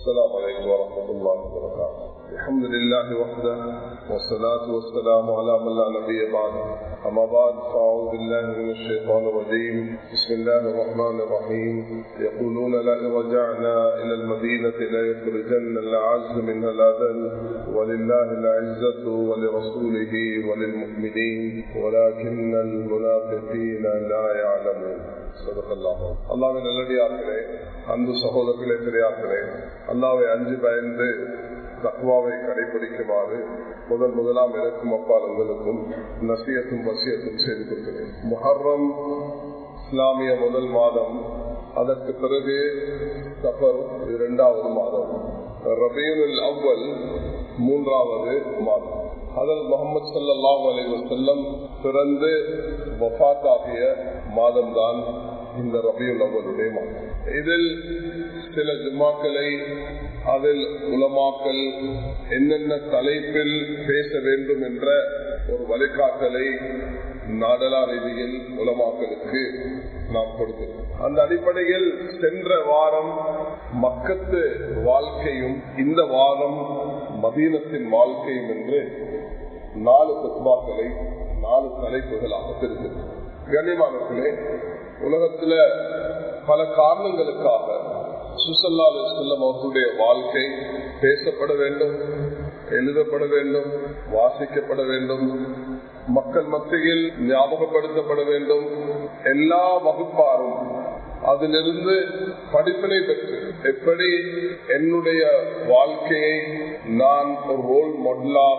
السلام عليكم ورحمة الله وبركاته الحمد لله وحده والصلاة والسلام على من لا نبي بعده أما بعد فأعوذ بالله من الشيطان الرجيم بسم الله الرحمن الرحيم يقولون لئن رجعنا إلى المدينة ليخرجن الأعز منها الأذل ولله العزة ولرسوله وللمؤمنين ولكن المنافقين لا يعلمون صدق الله அல்லாவின் நல்லடியார்களே அன்பு சகோதரர்களே பெரியார்களே அல்லாவை அஞ்சு பயந்து தக்குவாவை கடைபிடிக்குமாறு முதல் முதலாம் எனக்கும் அப்பால் உங்களுக்கும் நசியத்தும் வசியத்தும் செய்து கொடுக்கிறேன் முஹர்ரம் இஸ்லாமிய முதல் மாதம் அதற்கு பிறகு சஃபர் இரண்டாவது மாதம் ரபீனுல் அவ்வல் மூன்றாவது மாதம் அதல் முகமது சல்லாஹ் அலி வசல்லம் பிறந்து வஃத்தாகிய மாதம்தான் இந்த ரபியுல் அவ்வளுடைய மாதம் இதில் சில ஜும்மாக்களை அதில் உலமாக்கல் என்னென்ன தலைப்பில் பேச வேண்டும் என்ற ஒரு வழிகாட்டலை நாடலா ரீதியில் உலமாக்களுக்கு நாம் கொடுத்தோம் அந்த அடிப்படையில் சென்ற வாரம் மக்கத்து வாழ்க்கையும் இந்த வாரம் மதீனத்தின் வாழ்க்கையும் என்று நாலு தத்வாக்களை நாலு தலைப்புகளாக பிரித்தது கண்ணியமானவர்களே உலகத்துல பல காரணங்களுக்காக சுசல்லா செல்லம் அவர்களுடைய வாழ்க்கை பேசப்பட வேண்டும் எழுதப்பட வேண்டும் வாசிக்கப்பட வேண்டும் மக்கள் மத்தியில் ஞாபகப்படுத்தப்பட வேண்டும் எல்லா வகுப்பாரும் அதிலிருந்து படிப்பினை பெற்று எப்படி என்னுடைய வாழ்க்கையை நான் ஒரு ரோல் மாடலாக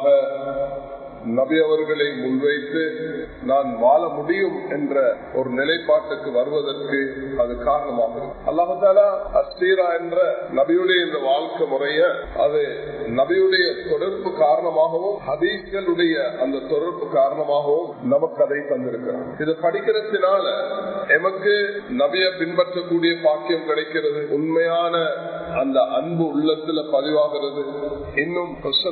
நபி அவர்களை முன்வைத்து நான் வாழ முடியும் என்ற ஒரு நிலைப்பாட்டுக்கு வருவதற்கு அது காரணமாகும் அல்லாஹாலா அஸ்தீரா என்ற நபியுடைய இந்த வாழ்க்கை முறைய அது நபியுடைய தொடர்பு காரணமாகவும் ஹதீஸ்களுடைய அந்த தொடர்பு காரணமாகவும் நமக்கு அதை தந்திருக்கிறார் இது படிக்கிறதுனால எமக்கு நபிய பின்பற்றக்கூடிய பாக்கியம் கிடைக்கிறது உண்மையான அந்த அன்பு உள்ளத்துல பதிவாகிறது இன்னும்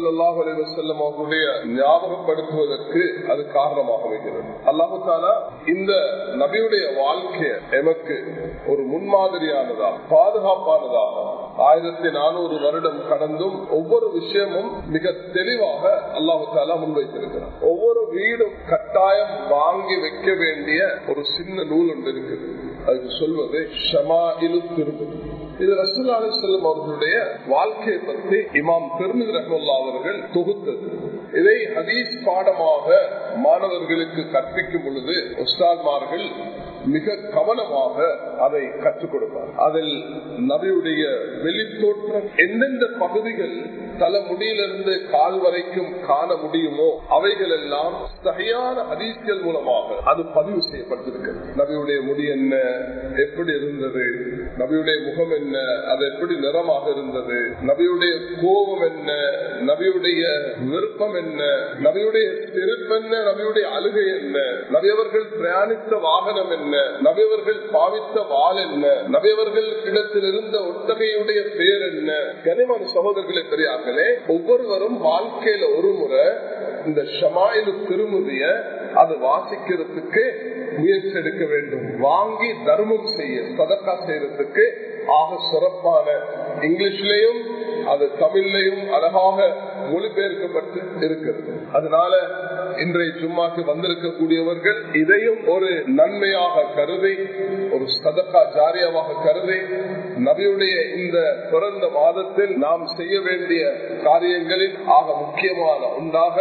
செல்லம் அவர்களுடைய ஞாபகப்படுத்துவதற்கு அது காரணமாக வைக்கிறது அல்லாஹு தாலா இந்த நபியுடைய வாழ்க்கைய எமக்கு ஒரு முன்மாதிரியானதா பாதுகாப்பானதாக ஆயிரத்தி நானூறு வருடம் கடந்தும் ஒவ்வொரு விஷயமும் மிக தெளிவாக அல்லாஹு தாலா முன்வைத்திருக்கிறார் ஒவ்வொரு வீடும் கட்டாயம் வாங்கி வைக்க வேண்டிய ஒரு சின்ன நூல் ஒன்று இருக்குது அதுக்கு சொல்வது ஷமா இலு திருப்பதி இது ரசூல் அலி செல்லம் அவர்களுடைய வாழ்க்கையை பற்றி இமாம் பெருமிது ரஹமுல்லா அவர்கள் தொகுத்தது இதை ஹதீஸ் பாடமாக மாணவர்களுக்கு கற்பிக்கும் பொழுது உஸ்தாத்மார்கள் மிக கவனமாக அதை கற்றுக் கொடுப்பார் அதில் நபியுடைய வெளித்தோற்றம் எந்தெந்த பகுதிகள் தலைமுடியிலிருந்து கால் வரைக்கும் காண முடியுமோ அவைகள் எல்லாம் சரியான ஹதீஸ்கள் மூலமாக அது பதிவு செய்யப்பட்டிருக்கிறது நபியுடைய முடி என்ன எப்படி இருந்தது நபியுடைய முகம் என்ன அது எப்படி நிறமாக இருந்தது நபியுடைய கோபம் என்ன நபியுடைய விருப்பம் என்ன நபியுடைய செருப்பு என்ன நபியுடைய அழுகை என்ன நபியவர்கள் பிரயாணித்த வாகனம் என்ன நபியவர்கள் பாவித்த வாள் என்ன நபியவர்கள் இடத்தில் இருந்த ஒட்டகையுடைய பேர் என்ன கனிமான சகோதரர்களை பெரியார்களே ஒவ்வொருவரும் வாழ்க்கையில ஒரு முறை இந்த ஷமாயிலு திருமுதிய அது வாசிக்கிறதுக்கு முயற்சி எடுக்க வேண்டும் வாங்கி தர்மம் செய்ய சதக்கா செய்யறதுக்கு ஆக சிறப்பான இங்கிலீஷ்லயும் அது தமிழ்லையும் அழகாக மொழிபெயர்க்கப்பட்டு இருக்கிறது அதனால இன்றைய சும்மாக்கு வந்திருக்கக்கூடியவர்கள் இதையும் ஒரு நன்மையாக கருதி ஒரு சதக்கா ஜாரியாவாக கருதி நபியுடைய இந்த பிறந்த மாதத்தில் நாம் செய்ய வேண்டிய காரியங்களில் ஆக முக்கியமான ஒன்றாக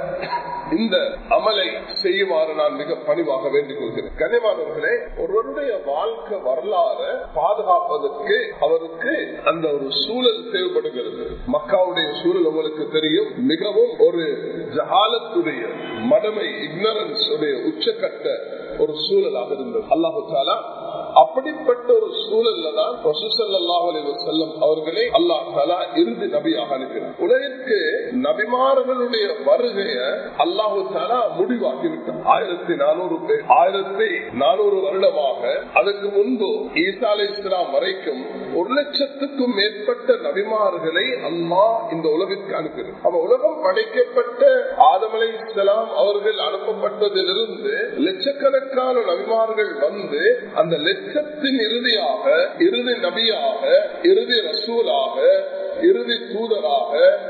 இந்த அமலை செய்யுமாறு நான் மிக பணிவாக வேண்டிக் கொள்கிறேன் கனிமானவர்களே ஒருவருடைய வாழ்க்கை வரலாறு பாதுகாப்பதற்கு அவருக்கு அந்த ஒரு சூழல் தேவைப்படுகிறது மக்காவுடைய சூழல் உங்களுக்கு தெரியும் மிகவும் ஒரு ஜஹாலத்துடைய மடமை இக்னரன்ஸ் உடைய உச்சக்கட்ட ஒரு சூழலாக இருந்தது அல்லாஹு தாலா அப்படிப்பட்ட ஒரு சூழல்ல தான் செல்லம் அவர்களை அல்லாஹ் தாலா இறுதி நபியாக அனுப்பினார் உலகிற்கு நபிமார்களுடைய வருகைய அல்லாஹு தாலா முடிவாக்கிவிட்டார் ஆயிரத்தி நானூறு பேர் ஆயிரத்தி நானூறு வருடமாக அதுக்கு முன்பு ஈசா அலி இஸ்லாம் வரைக்கும் ஒரு லட்சத்துக்கும் மேற்பட்ட நபிமார்களை அல்லாஹ் இந்த உலகிற்கு அனுப்பினார் அப்ப உலகம் படைக்கப்பட்ட ஆதம் அலை இஸ்லாம் அவர்கள் அனுப்பப்பட்டதிலிருந்து லட்சக்கணக்கான நபிமார்கள் வந்து அந்த லட்சத்தின் இறுதியாக இறுதி நபியாக இறுதி ரசூலாக இறுதி தூதராக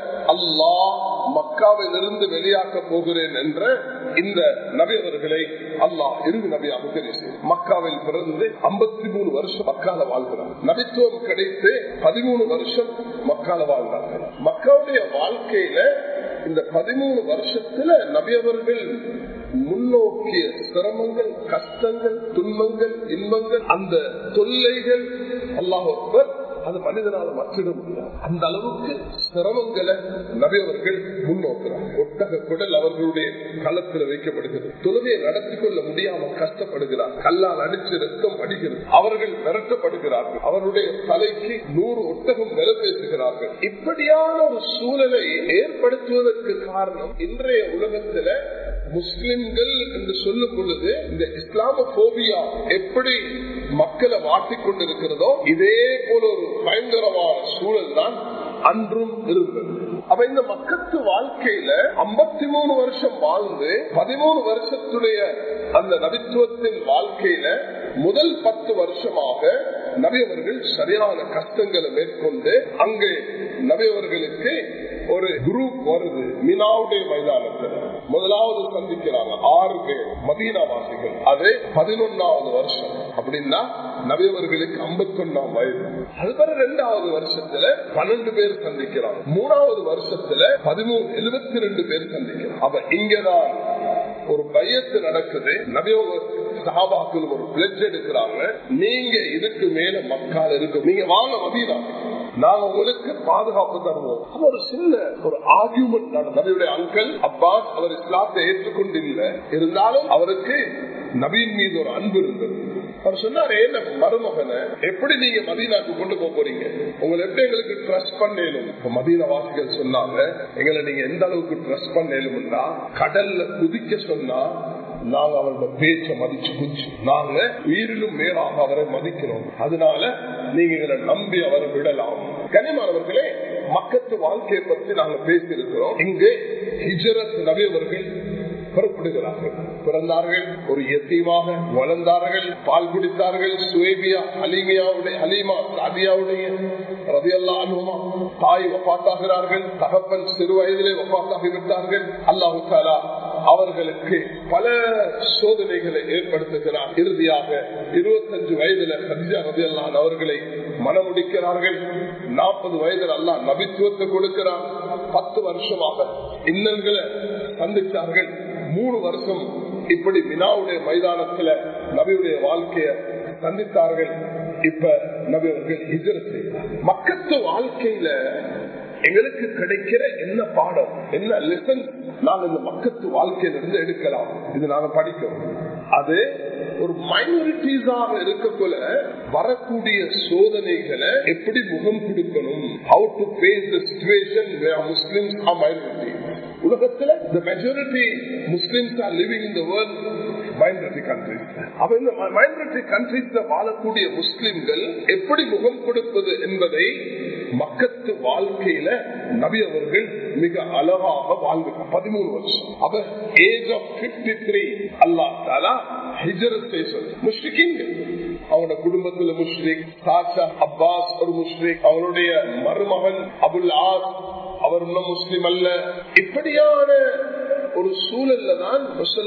அல்லாஹ் மக்காவிலிருந்து வெளியாக்க போகிறேன் என்ற இந்த நபியவர்களை அல்லாஹ் இறுதி நபியாக தெரிவித்து மக்காவில் பிறந்து ஐம்பத்தி மூணு வருஷம் மக்கால வாழ்கிறார் நபித்துவம் கிடைத்து பதிமூணு வருஷம் மக்கால வாழ்ந்தார்கள் மக்காவுடைய வாழ்க்கையில இந்த பதிமூணு வருஷத்துல நபியவர்கள் முன்னோக்கிய சிரமங்கள் கஷ்டங்கள் துன்பங்கள் இன்பங்கள் அந்த தொல்லைகள் அல்லாஹர் அது மனிதனால மற்றிட முடியாது அந்த அளவுக்கு சிரமங்களை நபியவர்கள் முன்னோக்கிறார் ஒட்டக குடல் அவர்களுடைய களத்தில் வைக்கப்படுகிறது தொழுகையை நடத்தி கொள்ள முடியாம கஷ்டப்படுகிறார் கல்லால் அடிச்சு ரத்தம் அடிக்கிறது அவர்கள் மிரட்டப்படுகிறார்கள் அவருடைய தலைக்கு நூறு ஒட்டகம் வில பேசுகிறார்கள் இப்படியான ஒரு சூழலை ஏற்படுத்துவதற்கு காரணம் இன்றைய உலகத்துல முஸ்லிம்கள் என்று சொல்லும் பொழுது இந்த இஸ்லாமோபியா எப்படி மக்களை மாற்றிக் கொண்டிருக்கிறதோ இதே போல ஒரு பயங்கரமான சூழல் தான் அன்றும் இருந்தது அப்ப இந்த மக்கத்து வாழ்க்கையில ஐம்பத்தி மூணு வருஷம் வாழ்ந்து பதிமூணு வருஷத்துடைய அந்த நபித்துவத்தின் வாழ்க்கையில முதல் பத்து வருஷமாக நபியவர்கள் சரியான கஷ்டங்களை மேற்கொண்டு அங்கு நபியவர்களுக்கு ஒரு குரூப் வருது மினாவுடைய மைதானத்தில் முதலாவது சந்திக்கிறாங்க ஆறு பேர் மதீனாவாசிகள் அது பதினொன்னாவது வருஷம் அப்படின்னா நபியவர்களுக்கு ஐம்பத்தி ஒன்னாம் வயது அதுபோல ரெண்டாவது வருஷத்துல பன்னெண்டு பேர் சந்திக்கிறாங்க மூணாவது வருஷத்துல பதிமூணு எழுபத்தி ரெண்டு பேர் சந்திக்கிறாங்க அப்ப இங்கதான் ஒரு பயத்து நடக்குது நபியோக சகாபாக்கள் ஒரு பிளட்ஜ் எடுக்கிறாங்க நீங்க இதுக்கு மேல மக்கள் இருக்கு நீங்க வாங்க மதீனா நாங்க உங்களுக்கு பாதுகாப்பு தருவோம் அப்ப ஒரு சின்ன ஒரு ஆர்கியூமெண்ட் நபியுடைய அங்கிள் அப்பாஸ் அவர் இஸ்லாத்தை ஏற்றுக்கொண்டு இல்லை இருந்தாலும் அவருக்கு நபீன் மீது ஒரு அன்பு இருந்தது அவர் சொன்னாரு என்ன மருமகனை எப்படி நீங்க மதீனாக்கு கொண்டு போக போறீங்க உங்களை எப்படி எங்களுக்கு ட்ரஸ்ட் பண்ணலும் மதீன வாசிகள் சொன்னாங்க எங்களை நீங்க எந்த அளவுக்கு ட்ரஸ்ட் பண்ணலும்னா கடல்ல குதிக்க சொன்னா நாங்க அவரோட பேச்ச மதிச்சு குச்சு நாங்க உயிரிலும் மேலாக அவரை மதிக்கிறோம் அதனால நீங்க எங்களை நம்பி அவரை விடலாம் கனிமானவர்களே மக்கத்து வாழ்க்கையை பற்றி நாங்க பேசியிருக்கிறோம் இங்கு ஹிஜரத் நபியவர்கள் புறப்படுகிறார்கள் பிறந்தார்கள் ஒரு எத்தீமாக வளர்ந்தார்கள் பால் குடித்தார்கள் சுவேபியா அலிமியாவுடைய அலிமா சாதியாவுடைய ரவியல்லா அனுமா தாய் வப்பாத்தாகிறார்கள் தகப்பன் சிறு வயதிலே வப்பாத்தாகி விட்டார்கள் அல்லாஹு தாலா அவர்களுக்கு பல சோதனைகளை ஏற்படுத்துகிறார் இறுதியாக இருபத்தஞ்சு வயதுல ஹதிஜா ரவி அல்லான் அவர்களை மனமுடிக்கிறார்கள் நாற்பது வயதில் அல்லா நபித்துவத்தை கொடுக்கிறார் பத்து வருஷமாக இன்னல்களை சந்தித்தார்கள் மூணு வருஷம் இப்படி வினாவுடைய மைதானத்துல நபியுடைய வாழ்க்கைய சந்தித்தார்கள் இப்ப நபி அவர்கள் ஹிஜர் செய்தார் மக்கத்து வாழ்க்கையில எங்களுக்கு கிடைக்கிற என்ன பாடம் என்ன லெசன் நாங்க இந்த மக்கத்து வாழ்க்கையில இருந்து எடுக்கலாம் இது நாங்க படிக்கிறோம் அது ஒரு மைனாரிட்டிஸாக இருக்கக்குள்ள வரக்கூடிய சோதனைகளை எப்படி முகம் கொடுக்கணும் how to face the situation Muslims are minority உலகத்துல the majority Muslims are living in the world minority countries. அப்ப இந்த minority countries வாழக்கூடிய முஸ்லிம்கள் எப்படி முகம் கொடுப்பது என்பதை மக்கத்து வாழ்க்கையில நபி அவர்கள் மிக அழகாக வாழ்ந்து பதிமூணு வருஷம் அப்ப ஏஜ் ஆஃப் பிப்டி த்ரீ அல்லா தாலா ஹிஜரத் செய்ய முஸ்லிக்கிங்க அவங்களோட குடும்பத்துல முஸ்லிக் சாச்சா அப்பாஸ் ஒரு முஸ்லிக் அவங்களுடைய மருமகன் அபுல் ஆஸ் அவர் இன்னும் முஸ்லிம் அல்ல இப்படியான ஒரு சூழல்ல தான்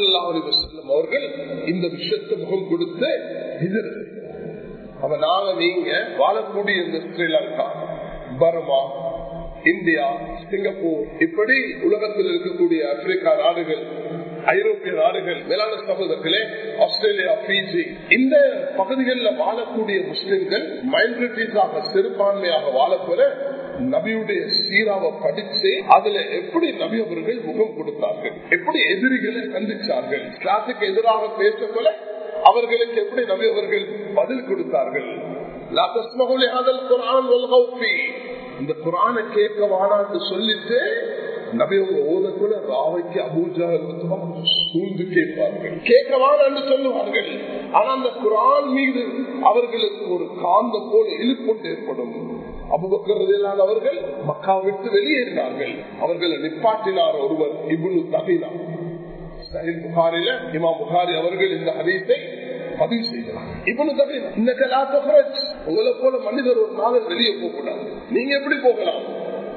அவர்கள் இந்த விஷயத்தை முகம் கொடுத்து அவ நாங்க நீங்க வாழக்கூடிய இந்த ஸ்ரீலங்கா பர்மா இந்தியா சிங்கப்பூர் இப்படி உலகத்தில் இருக்கக்கூடிய ஆப்பிரிக்கா நாடுகள் ஐரோப்பிய நாடுகள் மேலான சகோதரர்களே ஆஸ்திரேலியா பிஜி இந்த பகுதிகளில் வாழக்கூடிய முஸ்லிம்கள் மைனாரிட்டிஸாக சிறுபான்மையாக வாழப்போற நபியுடைய சீராவை படிச்சு அதுல எப்படி நபி அவர்கள் முகம் கொடுத்தார்கள் எப்படி எதிரிகளை சந்திச்சார்கள் கிளாஸுக்கு எதிராக பேசக்கொள்ள அவர்களுக்கு எப்படி நபி அவர்கள் பதில் கொடுத்தார்கள் இந்த குரான கேட்க வாடான்னு சொல்லிட்டு நபியவங்க ஓதக்குள்ள ராவைக்கு அபூஜா சூழ்ந்து கேட்பார்கள் கேட்கவான்னு சொல்லுவார்கள் ஆனா அந்த குரான் மீது அவர்களுக்கு ஒரு காந்த போல இழுப்புண்டு ஏற்படும் அபுபக்கரதிலான அவர்கள் மக்கா விட்டு வெளியேறினார்கள் அவர்களை நிப்பாட்டினார் ஒருவர் இவ்வளவு தகைனா சஹில் புகாரில இமா புகாரி அவர்கள் இந்த ஹதீஸை பதிவு செய்யலாம் இவ்வளவு தகைனா உங்களை போல மனிதர் ஒரு நாள் வெளியே போக கூடாது நீங்க எப்படி போகலாம்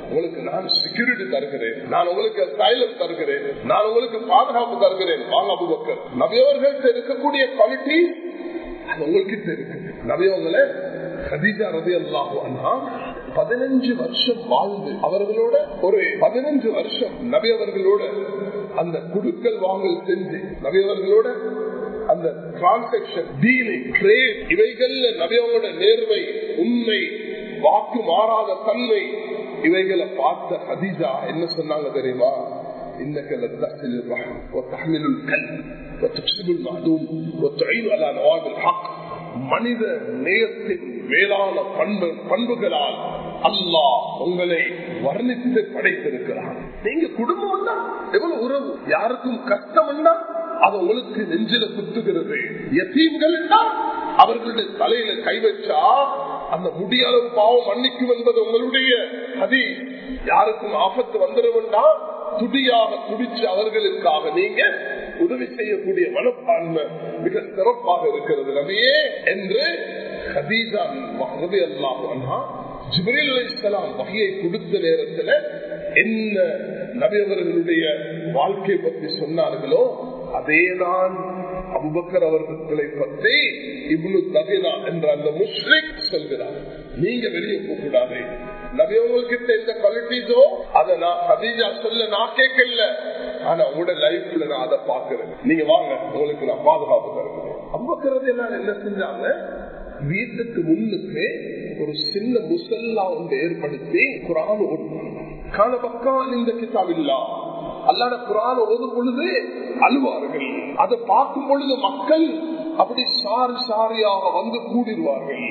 உங்களுக்கு நான் செக்யூரிட்டி தருகிறேன் நான் உங்களுக்கு சைலம் தருகிறேன் நான் உங்களுக்கு பாதுகாப்பு தருகிறேன் வாங்க அபுபக்கர் நபியவர்கள் இருக்கக்கூடிய குவாலிட்டி அது உங்களுக்கு இருக்கு நபியவங்களை கதிஜா ரவி அல்லாஹா பதினஞ்சு வருஷம் வாழ்ந்து அவர்களோட ஒரு பதினஞ்சு வருஷம் நபி அவர்களோட அந்த குடுக்கல் வாங்கல் செஞ்சு நபி அவர்களோட அந்த டிரான்சாக்சன் டீலிங் ட்ரேட் இவைகள்ல நபியவங்களோட நேர்மை உண்மை வாக்கு மாறாத தன்மை இவைகளை பார்த்த ஹதீஜா என்ன சொன்னாங்க தெரியுமா انك لتحمل الرحم وتحمل الكلب وتكسب المعدوم وتعين على نواب الحق மனித நேயத்தின் மேலான பண்பு பண்புகளால் அல்லாஹ் உங்களை வர்ணித்து படைத்திருக்கிறார் நீங்க குடும்பம் எவ்வளவு உறவு யாருக்கும் கஷ்டம் அது உங்களுக்கு நெஞ்சில குத்துகிறது எத்தீம்கள் அவர்களுடைய தலையில கை வச்சா அந்த முடியளவு பாவம் மன்னிக்கும் என்பது உங்களுடைய அதி யாருக்கும் ஆபத்து வந்துடும்னா துடியாக துடிச்சு அவர்களுக்காக நீங்க உதவி செய்யக்கூடிய மனப்பான்மை மிக சிறப்பாக இருக்கிறது நபியே என்று ஹதீஜா மகதி அல்லாஹ் ஜிப்ரீல் அலிஸ்லாம் வகையை கொடுத்த நேரத்துல என்ன நபி அவர்களுடைய வாழ்க்கை பற்றி சொன்னார்களோ அதேதான் அபுபக்கர் அவர்களை பற்றி இவ்வளவு தகினா என்ற அந்த முஸ்லிக் சொல்கிறார் நீங்க வெளியே போக கூடாது நபியவங்ககிட்ட எந்த குவாலிட்டிஸோ அதை நான் ஹதீஜா சொல்ல நான் கேட்கல ஆனா உங்களோட லைஃப்ல நான் அதை பாக்குறேன் நீங்க வாங்க உங்களுக்கு நான் பாதுகாப்பு தருகிறேன் அம்பக்கிறது எல்லாம் என்ன செஞ்சாங்க வீட்டுக்கு முன்னுக்கு ஒரு சின்ன முசல்லா ஒன்று ஏற்படுத்தி குரான் கால பக்கம் இந்த கிதாப் இல்லா அல்லாத குரான் ஓதும் பொழுது அழுவார்கள் அதை பார்க்கும் பொழுது மக்கள் அப்படி சாரி சாரியாக வந்து கூடிடுவார்கள்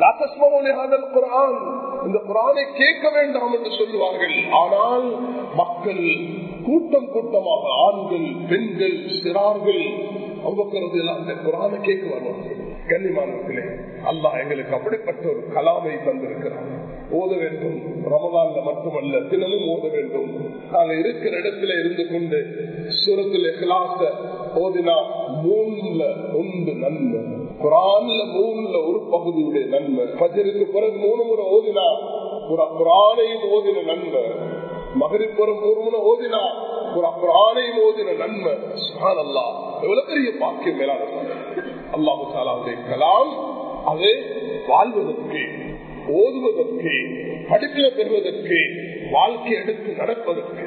குரான் இந்த குரானை கேட்க வேண்டாம் என்று சொல்லுவார்கள் ஆனால் மக்கள் கூட்டம் கூட்டமாக ஆண்கள் பெண்கள் சிறார்கள் அவங்க எல்லாம் அந்த குரானை கேட்க வருவார்கள் கன்னிமானத்திலே அல்லாஹ் எங்களுக்கு அப்படிப்பட்ட ஒரு கலாமை தந்திருக்கிறார் ஓத வேண்டும் ரமதான்ல மட்டுமல்ல தினமும் ஓத வேண்டும் நாங்க இருக்கிற இடத்துல இருந்து கொண்டு சுரத்துல கிளாஸ ஓதினா மூணுல ஒன்று நன்மை குரான்ல மூணுல ஒரு பகுதியுடைய நன்மை பஜருக்கு பிறகு மூணு முறை ஓதினா ஒரு குரானையும் ஓதின நன்மை மகரிப்புறம் மூணு முறை ஓதினா ஒரு குரானையும் ஓதின நன்மை சுகான் அல்லா எவ்வளவு பெரிய பாக்கியம் மேலான அல்லாஹு சாலாவுடைய கலாம் அது வாழ்வதற்கு ஓதுவதற்கு படிப்பில பெறுவதற்கு வாழ்க்கை எடுத்து நடப்பதற்கு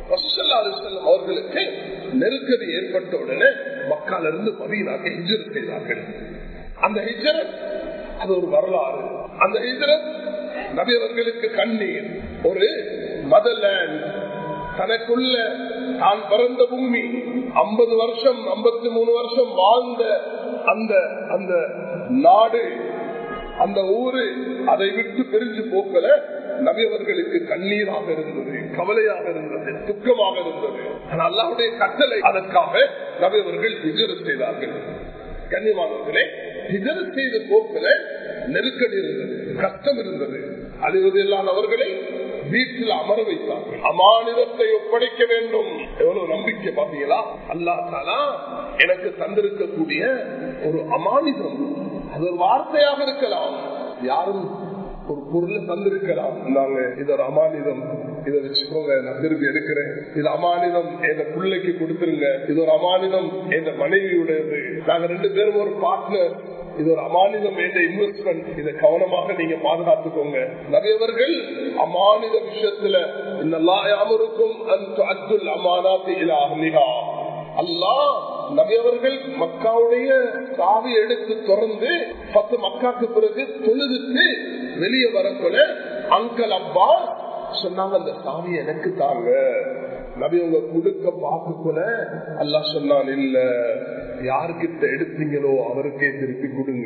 அவர்களுக்கு நெருக்கடி ஏற்பட்ட உடனே மக்கள் இருந்து மதியனாக ஹிஜர் செய்தார்கள் அந்த ஹிஜரத் அது ஒரு வரலாறு அந்த ஹிஜரத் நபி அவர்களுக்கு கண்ணீர் ஒரு மதர்லேண்ட் தனக்குள்ள தான் பிறந்த பூமி ஐம்பது வருஷம் ஐம்பத்தி மூணு வருஷம் வாழ்ந்த அந்த அந்த நாடு அந்த ஊரு அதை விட்டு பிரிஞ்சு போக்கல நபியவர்களுக்கு கண்ணீராக இருந்தது கவலையாக இருந்தது துக்கமாக இருந்தது அல்லாவுடைய கட்டளை அதற்காக நபியவர்கள் ஹிஜரத் செய்தார்கள் கண்ணியமானவர்களே ஹிஜரத் செய்த போக்கில நெருக்கடி இருந்தது கஷ்டம் இருந்தது அழிவது இல்லாதவர்களை வீட்டில் அமர வைத்தார்கள் அமானிதத்தை ஒப்படைக்க வேண்டும் எவ்வளவு நம்பிக்கை பாத்தீங்களா அல்லா தாலா எனக்கு தந்திருக்கக்கூடிய ஒரு அமானிதம் அது ஒரு வார்த்தையாக இருக்கலாம் யாரும் ஒரு பொருளை தந்திருக்கலாம் நாங்க இது ஒரு அமானிதம் இதை வச்சுக்கோங்க நான் திருப்பி எடுக்கிறேன் இது அமானிதம் என் பிள்ளைக்கு கொடுத்துருங்க இது ஒரு அமானிதம் என் மனைவியுடையது நாங்க ரெண்டு பேரும் ஒரு பார்ட்னர் இது ஒரு அமானிதம் என்ற இன்வெஸ்ட்மெண்ட் இதை கவனமாக நீங்க பாதுகாத்துக்கோங்க நிறையவர்கள் அமானித விஷயத்துல இந்த அமருக்கும் அந்த அப்துல் அமானாத்தி இலாஹ்லிஹா அல்லாஹ் நபியவர்கள் மக்காவுடைய சாவி எடுத்து திறந்து பத்து மக்காக்கு பிறகு தொழுதுக்கு வெளியே வரக்குள்ள அங்கல் அப்பா சொன்னாங்க அந்த சாவி எனக்கு தாங்க நபி உங்க கொடுக்க பார்க்கக்குள்ள அல்லா சொன்னான் இல்ல யாருக்கிட்ட எடுத்தீங்களோ அவருக்கே திருப்பி கொடுங்க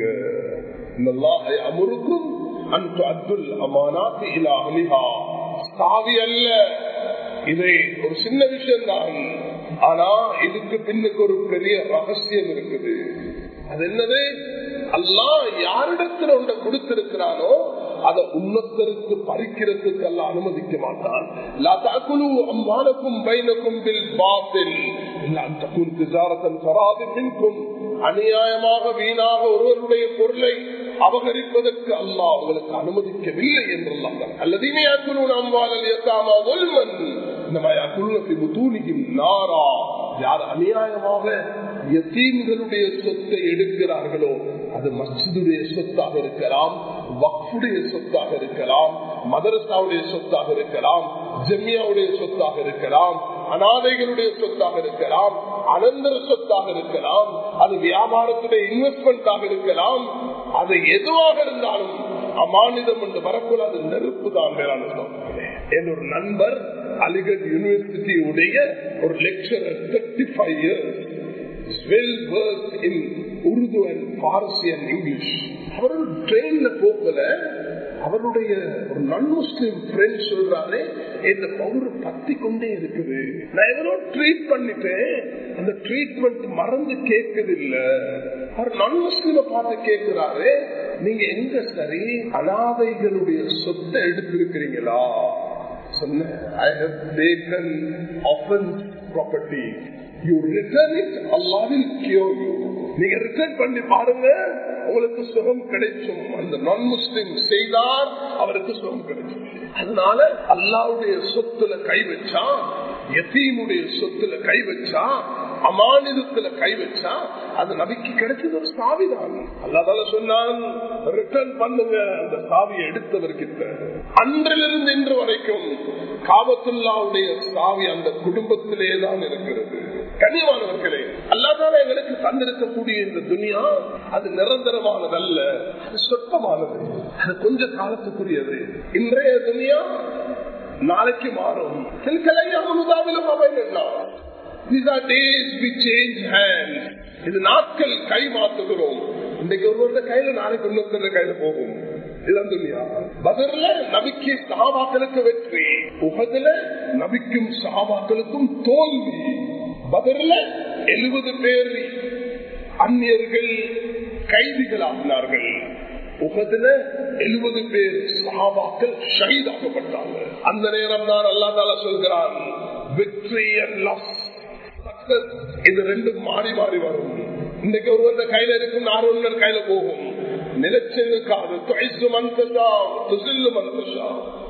அமருக்கும் அந்த அப்துல் அமானாத்தி இலாஹ்லிஹா சாவி அல்ல இது ஒரு சின்ன விஷயம் தான் ஆனா இதுக்கு பின்னுக்கு ஒரு பெரிய ரகசியம் இருக்குது அது என்னது அல்லா யாரிடத்துல ஒன்றை கொடுத்திருக்கிறானோ அதை உன்னத்தருக்கு பறிக்கிறதுக்கு அல்ல அனுமதிக்க மாட்டான் அம்மானுக்கும் பைனக்கும் அநியாயமாக வீணாக ஒருவருடைய பொருளை அபகரிப்பதற்கு அல்லாஹ் அவங்களுக்கு அனுமதிக்கவில்லை என்றெல்லாம் அல்லதீனே நாரா யார் அநியாயமாக யத்தீன்களுடைய சொத்தை எடுக்கிறார்களோ அது மஸ்ஜிதுடைய சொத்தாக இருக்கலாம் வக்ஃபுடைய சொத்தாக இருக்கலாம் மதரசாவுடைய சொத்தாக இருக்கலாம் ஜெமியாவுடைய சொத்தாக இருக்கலாம் அனாதைகளுடைய சொத்தாக இருக்கலாம் அனந்தர சொத்தாக இருக்கலாம் அது வியாபாரத்துடைய இன்வெஸ்ட்மெண்டாக இருக்கலாம் அது எதுவாக இருந்தாலும் அமானிதம் என்று வரக்கூடாது அது நெருப்பு தான் மேலான என் ஒரு நண்பர் அலிகட் யூனிவர்சிட்டியுடைய ஒரு lecturer thirty five years well versed in Urdu and Farsi and English அவர் ட்ரெயின்ல போகல அவருடைய ஒரு நான் முஸ்லிம் ஃப்ரெண்ட் சொல்றாரு இந்த பவுரு பத்தி கொண்டே இருக்குது நான் எவ்வளோ ட்ரீட் பண்ணிட்டேன் அந்த ட்ரீட்மெண்ட் மறந்து கேட்குது இல்ல அவர் நான் முஸ்லிம பார்த்து கேட்கிறாரு நீங்க எங்க சரி அனாதைகளுடைய சொத்தை எடுத்திருக்கிறீங்களா சொன்ன I have taken orphans property you return it அல்லா வில் கியூர் யூ நீங்க ரிட்டர்ன் பண்ணி பாருங்க உங்களுக்கு சுகம் கிடைக்கும் அந்த நான் முஸ்லிம் செய்தார் அவருக்கு சுகம் கிடைக்கும் அதனால அல்லாவுடைய சொத்துல கை வச்சா எத்தீமுடைய சொத்துல கை வச்சா அமானிதத்துல கை வச்சா அது நபிக்கு கிடைச்சது ஒரு சாவிதான் அல்லாதால சொன்னான் ரிட்டர்ன் பண்ணுங்க அந்த சாவியை எடுத்தவர்கிட்ட அன்றிலிருந்து இன்று வரைக்கும் காபத்துல்லாவுடைய சாவி அந்த குடும்பத்திலே தான் இருக்கிறது கனிவானவர்களே அல்லாதால எங்களுக்கு தந்திருக்கக்கூடிய இந்த துனியா அது நிரந்தரமானதல்ல அது சொற்பமானது அது கொஞ்ச காலத்துக்குரியது இன்றைய துனியா நாளைக்கு மாறும் முதலாவிலும் அமையலாம் இது நாட்கள் கை மாத்துகிறோம் இன்னைக்கு ஒருவருடைய கையில நாளைக்கு இன்னொருத்தர கையில போகும் இதுதான் துனியா பதர்ல நபிக்கு சகாபாக்களுக்கு வெற்றி உகதுல நபிக்கும் சகாபாக்களுக்கும் தோல்வி பதர்ல எழுபது பேர் அந்நியர்கள் கைதிகளாகினார்கள் உகதுல எழுபது பேர் சகாபாக்கள் ஷஹீதாக்கப்பட்டாங்க அந்த நேரம் தான் அல்லா தால சொல்கிறான் வெற்றி இது ரெண்டும் மாறி மாறி வரும் இன்னைக்கு ஒருவர் கையில இருக்கும் நாலு கையில போகும் நிலச்செங்குக்காது துவைசு மந்தஷா துசில்லு மந்தஷா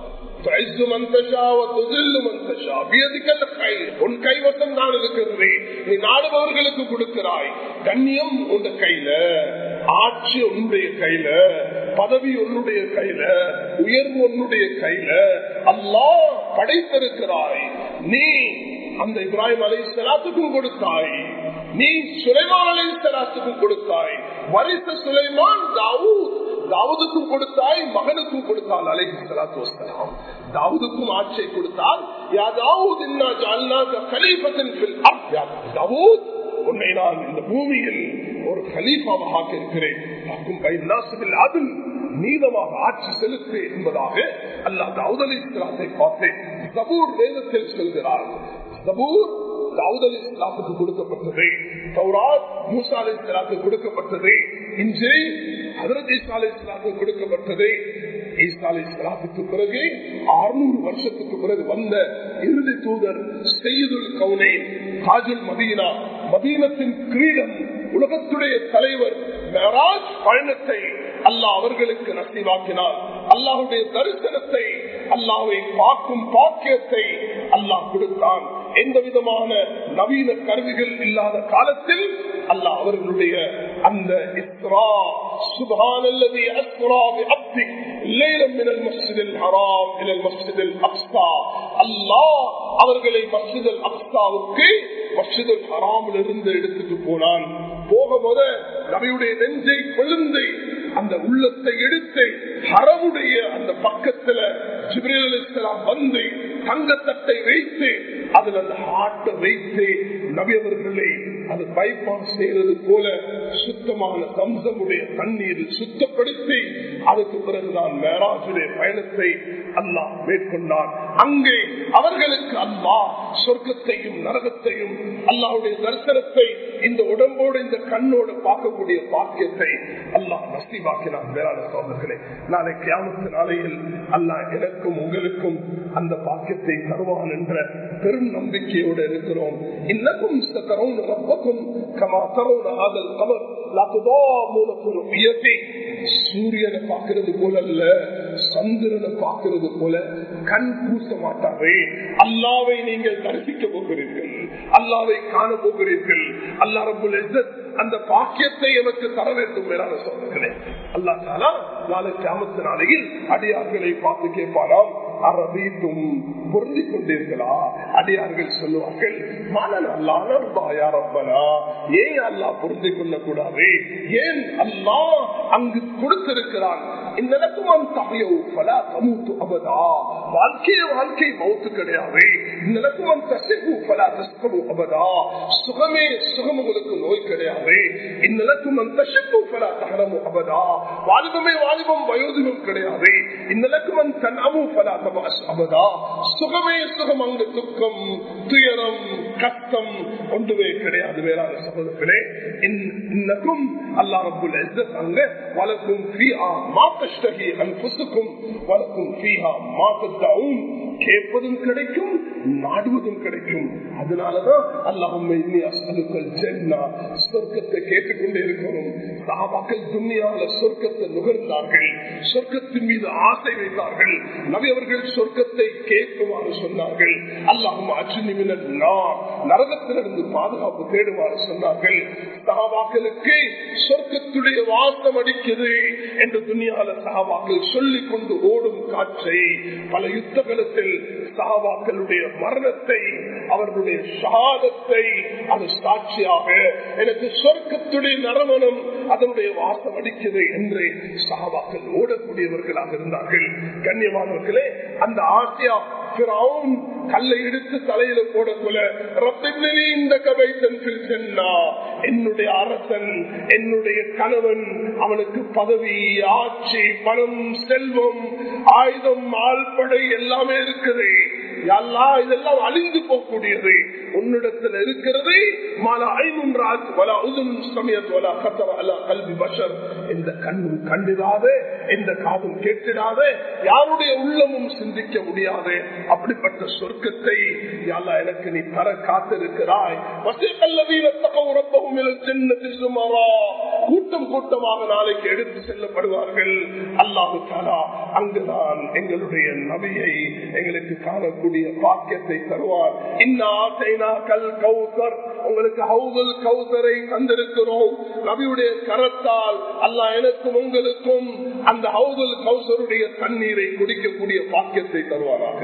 உன் கைவசம் தான் இருக்கிறது நீ நாடுபவர்களுக்கு கொடுக்கிறாய் கண்ணியம் உன் கையில ஆட்சி உன்னுடைய கையில பதவி உன்னுடைய கையில உயர்வு உன்னுடைய கையில அல்லா படைத்திருக்கிறாய் நீ அந்த இப்ராஹிம் அலை சலாத்துக்கும் கொடுத்தாய் நீ சுலைமான் அலை சலாத்துக்கும் கொடுத்தாய் வரிச சுலைமான் தாவூத் தாவூதுக்கும் கொடுத்தாய் மகனுக்கும் கொடுத்தால் அலை சலாத்து வசலாம் தாவூதுக்கும் ஆட்சியை கொடுத்தால் யா தாவூத் இன்னா ஜால்னாக கலீபத்தின் தாவூத் உன்னை நான் இந்த பூமியில் ஒரு கலீஃபாவாக ஆக்கியிருக்கிறேன் அதில் நீதமாக ஆட்சி செலுத்து என்பதாக அல்லா தாவூத் அலி இஸ்லாத்தை பார்த்தேன் சபூர் வேதத்தில் சொல்கிறார் சபூர் தாவூத் அலி இஸ்லாத்துக்கு கொடுக்கப்பட்டது சௌராத் மூசா அலி இஸ்லாத்துக்கு கொடுக்கப்பட்டது இன்று ஹதரத் ஈசா அலி இஸ்லாத்துக்கு கொடுக்கப்பட்டது ஈசா அலி இஸ்லாத்துக்கு பிறகு அறுநூறு வருஷத்துக்கு பிறகு வந்த இறுதி தூதர் செய்யுதுல் கவுனை தாஜுல் மதீனா மதீனத்தின் கிரீடம் உலகத்துடைய தலைவர் மெராஜ் பயணத்தை அல்லாஹ் அவர்களுக்கு நசீவாக்கினார் அல்லாஹுடைய தரிசனத்தை அல்லாவை பார்க்கும் பாக்கியத்தை அல்லாஹ் கொடுத்தான் எந்த விதமான நவீன கருவிகள் இல்லாத காலத்தில் அல்லாஹ் அவர்களுடைய அந்த இஸ்ரா சுபான் அல்லது அஸ்ரா بأبدك ليلا من المسجد الحرام إلى المسجد الأقصى அல்லாஹ் அவர்களை மஸ்ஜித் அல் அக்சாவுக்கு மஸ்ஜித் அல் ஹராமில் இருந்து எடுத்துட்டு போனான் போகும்போது நபியுடைய நெஞ்சை கொழுந்து அந்த உள்ளத்தை எடுத்து ஹரமுடைய அந்த பக்கத்துல ஜிப்ரேல் அலிஸ்லாம் வந்து தங்கத்தட்டை வைத்து அதுல அந்த ஹார்ட்டை வைத்து நபி அவர்களை அது பைபாஸ் செய்யறது போல சுத்தமான சம்சமுடைய தண்ணீர் சுத்தப்படுத்தி அதுக்கு பிறகுதான் மேராஜுடைய பயணத்தை அல்லாஹ் மேற்கொண்டார் அங்கே அவர்களுக்கு அல்லாஹ் சொர்க்கத்தையும் நரகத்தையும் அல்லாஹுடைய தரிசனத்தை இந்த உடம்போடு இந்த கண்ணோடு பார்க்கக்கூடிய பாக்கியத்தை அல்லாஹ் நசீவாக்கினார் வேளாண் சோதர்களே நாளை கியாமத்து நாளையில் அல்லாஹ் எனக்கும் உங்களுக்கும் அந்த பாக்கியத்தை தருவான் என்ற பெரும் நம்பிக்கையோடு இருக்கிறோம் இன்னக்கும் ரப்பக்கும் கமா தரவுன ஆதல் கமர் لا تضامون في رؤيته சூரியனை பார்க்கிறது போல அல்ல சந்திரனை பார்க்கிறது போல கண் பூச மாட்டாரே அல்லாவை நீங்கள் தரிசிக்க போகிறீர்கள் அல்லாவை காண போகிறீர்கள் அல்லா ரபுல் அந்த பாக்கியத்தை எனக்கு தர வேண்டும் மேலான சொல்லுகிறேன் அல்லா தாலா நாளைக்கு அமத்து நாளையில் அடியார்களை பார்த்து கேட்பாராம் அரபீத்தும் பொருந்தி கொண்டீர்களா அடியார்கள் சொல்லுவார்கள் மனன் அல்லாஹா ஏன் அல்லா பொருந்தி கொள்ள கூடாது ஏன் அல்லா அங்கு கொடுத்திருக்கிறான் இந்நிலக்கும் தமையோ பல சமூத்து அபதா வாழ்க்கைய வாழ்க்கை மௌத்து கிடையாது இந்நிலக்கும் தசிப்பு பல தஸ்கமு அபதா சுகமே சுகம் உங்களுக்கு நோய் கிடையாது இந்நிலக்கும் தசிப்பு பல தகரமு அபதா வாலிபமே வாலிபம் வயோதிபம் கிடையாது இந்நிலக்கும் தன் அமு பல அபதா சுகமே சுகம் அங்கு துக்கம் துயரம் கஷ்டம் ஒன்றுமே கிடையாது வேறான சகோதரர்களே இன்னக்கும் அல்லா ரபுல் அங்க வளர்க்கும் மாத்தஷ்டகி அன்புசுக்கும் வளர்க்கும் மாத்தத்தாவும் கேட்பதும் கிடைக்கும் நாடுவதும் கிடைக்கும் அதனாலதான் அல்லாஹும் சொர்க்கத்தை கேட்டுக்கொண்டே இருக்கணும் சாபாக்கள் துணியால சொர்க்கத்தை நுகர்ந்தார்கள் சொர்க்கத்தின் மீது ஆசை வைத்தார்கள் நபி அவர்கள் சொர்க்கத்தை கேட்குமாறு சொன்னார்கள் அல்லாஹும் அச்சுநிமினர் நரகத்திலிருந்து பாதுகாப்பு தேடுமாறு சொன்னார்கள் சகாபாக்களுக்கு சொர்க்கத்துடைய வாசம் அடிக்குது என்று துணியால சகாபாக்கள் சொல்லிக் கொண்டு ஓடும் காற்றை பல யுத்தகலத்தில் சகாபாக்களுடைய மரணத்தை அவர்களுடைய சாதத்தை அது சாட்சியாக எனக்கு சொர்க்கத்துடைய நரமணம் அதனுடைய வாசம் அடிக்குது என்று சகாபாக்கள் ஓடக்கூடியவர்களாக இருந்தார்கள் கண்ணியமானவர்களே அந்த ஆசியா கல்லை எடுத்து தலையில போடக்குள்ள இந்த கதை சென்னா என்னுடைய அரசன் என்னுடைய கணவன் அவனுக்கு பதவி ஆட்சி பணம் செல்வம் ஆயுதம் ஆள்படை எல்லாமே இருக்குது இதெல்லாம் அழிந்து போகக்கூடியது உன்னிடத்தில் இருக்கிறது மாலா ஐநூன்றாஜ் வலா உதுன் சமயத் வலா கத்தர அலா கல்வி பஷர் இந்த கண்ணும் கண்டிடாத இந்த காதும் கேட்டிடாத யாருடைய உள்ளமும் சிந்திக்க முடியாது அப்படிப்பட்ட சொர்க்கத்தை யாரா எனக்கு நீ தர காத்திருக்கிறாய் கூட்டம் கூட்டமாக நாளைக்கு எடுத்து செல்லப்படுவார்கள் அல்லாஹு தாலா அங்குதான் எங்களுடைய நபியை எங்களுக்கு காணக்கூடிய பாக்கியத்தை தருவார் உங்களுக்கு ஹவுதல் கௌசரை தந்திருக்கிறோம் நபியுடைய கரத்தால் அல்லா எனக்கும் உங்களுக்கும் அந்த ஹவுதல் கௌசருடைய தண்ணீரை குடிக்கக்கூடிய பாக்கியத்தை தருவாராக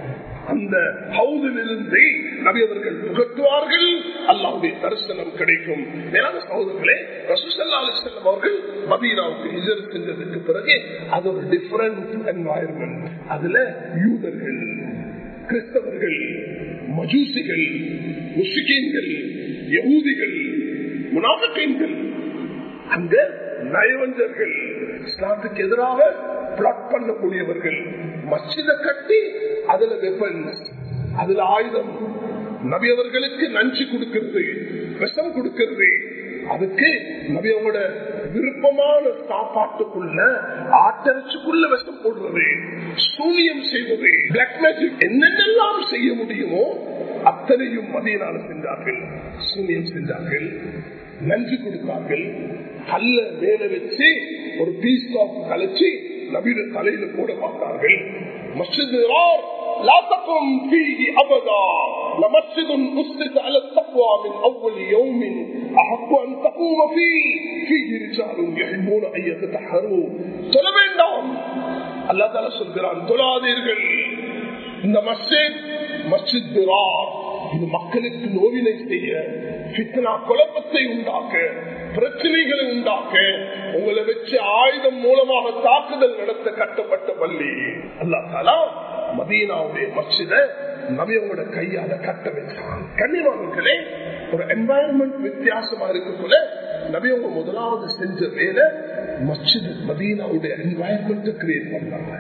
அந்த ஹவுதிலிருந்து நபி அவர்கள் புகட்டுவார்கள் அல்லாவுடைய தரிசனம் கிடைக்கும் மேலான சகோதரர்களே ரசூசல்லா அலிஸ்லாம் அவர்கள் மதீனாவுக்கு இஜர் சென்றதுக்கு பிறகு அது ஒரு டிஃபரண்ட் என்வாயர்மெண்ட் அதுல யூதர்கள் கிறிஸ்தவர்கள் மஜூசிகள் முஸ்லிம்கள் யகூதிகள் முனாஃபிகள் அங்க நயவஞ்சர்கள் இஸ்லாத்துக்கு எதிராக பிளாட் பண்ணக்கூடியவர்கள் மஸ்ஜித கட்டி அதுல வெப்பன்ஸ் அதுல ஆயுதம் நபி அவர்களுக்கு நஞ்சு கொடுக்கிறது விஷம் கொடுக்கிறது அதுக்கு நபியோட விருப்பமான சாப்பாட்டுக்குள்ள ஆட்டரிச்சுக்குள்ள விஷம் போடுறது சூனியம் செய்வது பிளாக் மேஜிக் என்னென்னலாம் செய்ய முடியுமோ அத்தனையும் மதியனால செஞ்சார்கள் சூனியம் செஞ்சார்கள் நஞ்சு கொடுத்தார்கள் கல்ல மேல வச்சு ஒரு பீஸ் ஆஃப் கலைச்சு நவீன தலையில போட பார்த்தார்கள் மஸ்ஜித் لا تقم فيه أبدا لمسجد أسس على التقوى من أول يوم أحق أن تقوم فيه فيه رجال يحبون أن يتطهروا சொல்ல வேண்டாம் அல்லா தால சொல்கிறான் தொழாதீர்கள் இந்த மஸ்ஜித் மஸ்ஜித் இது மக்களுக்கு நோவினை செய்ய பித்னா குழப்பத்தை உண்டாக்க பிரச்சனைகளை உண்டாக்க உங்களை வச்சு ஆயுதம் மூலமாக தாக்குதல் நடத்த கட்டப்பட்ட பள்ளி அல்லா தாலா மதீனாவுடைய மச்சித நபியோட கையால கட்ட வச்சான் கண்ணியமானவர்களே ஒரு என்வாயன்மெண்ட் வித்தியாசமா இருக்கக்குள்ள நபியவங்க முதலாவது செஞ்ச வேலை மச்சித் மதீனாவுடைய என்வாயன்மெண்ட் கிரியேட் பண்ணாங்க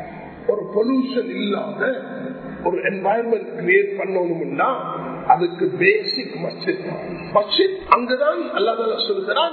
ஒரு பொல்யூஷன் இல்லாத ஒரு என்வாயன்மெண்ட் கிரியேட் பண்ணணும்னா அதுக்கு பேசிக் மஸ்ஜித் மஸ்ஜித் அங்கதான் அல்லாத சொல்லுகிறான்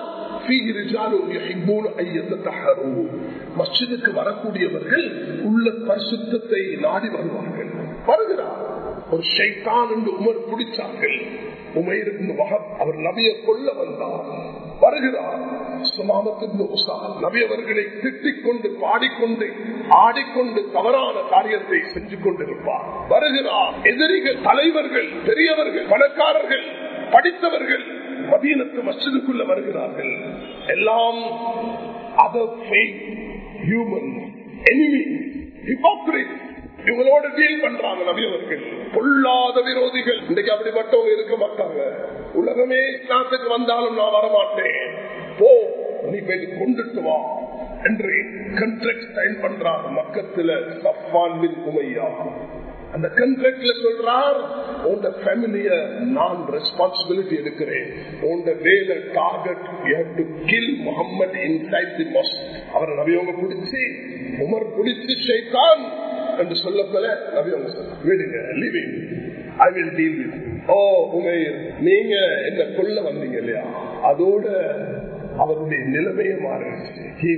மஸ்ஜிதுக்கு வரக்கூடியவர்கள் உள்ள பரிசுத்தத்தை நாடி வருவார்கள் வருகிறார் ஒரு ஷைத்தான் என்று உமர் பிடிச்சார்கள் உமைர் வகம் அவர் நபியை கொல்ல வந்தார் வருகிறார் சுமாமத்தின் நபி அவர்களை திட்டிக் கொண்டு பாடிக்கொண்டு ஆடிக்கொண்டு தவறான காரியத்தை செஞ்சு கொண்டிருப்பார் வருகிறார் எதிரிகள் தலைவர்கள் பெரியவர்கள் பணக்காரர்கள் படித்தவர்கள் மதீனத்து மசிதுக்குள்ள வருகிறார்கள் எல்லாம் அதர் ஹியூமன் எனிமி ஹிபோக்ரிட் இவங்களோட டீல் பண்றாங்க நபியவர்கள் பொல்லாத விரோதிகள் இன்றைக்கு அப்படிப்பட்டவங்க இருக்க மாட்டாங்க உலகமே இஸ்லாத்துக்கு வந்தாலும் நான் வரமாட்டேன் போ நீ போயிட்டு கொண்டுட்டு வா என்று கண்ட்ராக்ட் சைன் பண்றாங்க மக்கத்துல சஃபான் பின் உமையா அந்த கண்ட்ராக்ட்ல சொல்றார் உங்க ஃபேமிலிய நான் ரெஸ்பான்சிபிலிட்டி எடுக்கிறேன் உங்க வேலை target to kill Muhammad inside the mosque அவரை நபியவங்க பிடிச்சி உமர் பிடிச்சி செய்தான் என்று சொல்லப்போல நபியவங்க சொல்ல விடுங்க leave him I will deal with O Umair நீங்க என்ன கொல்ல வந்தீங்க இல்லையா அதோட அவருடைய நிலைமையே மாறிடுச்சு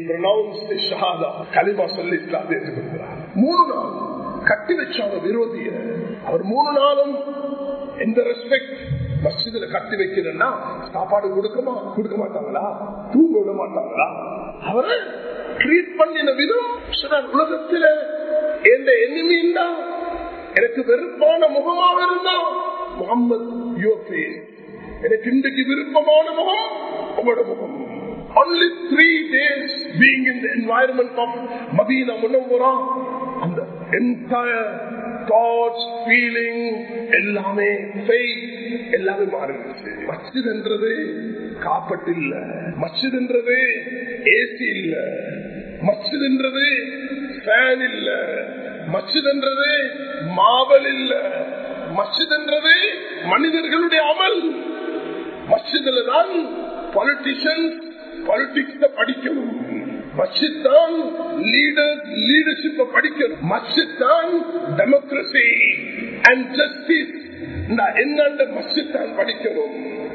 களிமா சொல்லி இஸ்லாத்தை ஏற்றுக்கொள்கிறார் மூணு நாள் கட்டி வச்சாங்க விரோதிய அவர் மூணு நாளும் எந்த ரெஸ்பெக்ட் மஸ்ஜிதுல கட்டி வைக்கிறேன்னா சாப்பாடு கொடுக்கமா கொடுக்க மாட்டாங்களா தூங்க விட மாட்டாங்களா அவரை ட்ரீட் பண்ணின விதம் உலகத்துல எந்த எனிமின்னா எனக்கு வெறுப்பான முகமாக இருந்தா முகமது யோபே எனக்கு இன்றைக்கு விருப்பமான முகம் உங்களோட முகம் only three days being in the environment of Madina Munawwara அந்த entire thoughts feeling எல்லாமே faith எல்லாமே மாறிடுச்சு மஸ்ஜித் என்றது காப்பட்டு இல்ல மஸ்ஜித் என்றது ஏசி இல்ல மஸ்ஜித் என்றது ஃபேன் இல்ல மஸ்ஜித் என்றது மாவல் இல்ல மஸ்ஜித் என்றது மனிதர்களுடைய அமல் மஸ்ஜிதுல தான் பாலிட்டிஷியன்ஸ் பாலிடிக்ஸ் படிக்கணும் மஸ்ஜித் தான் லீடர் லீடர்ஷிப் படிக்கணும் மஸ்ஜித் தான் டெமோக்ரஸி அண்ட் ஜஸ்டிஸ் என்னண்ட மஸ்ஜித் தான் படிக்கணும்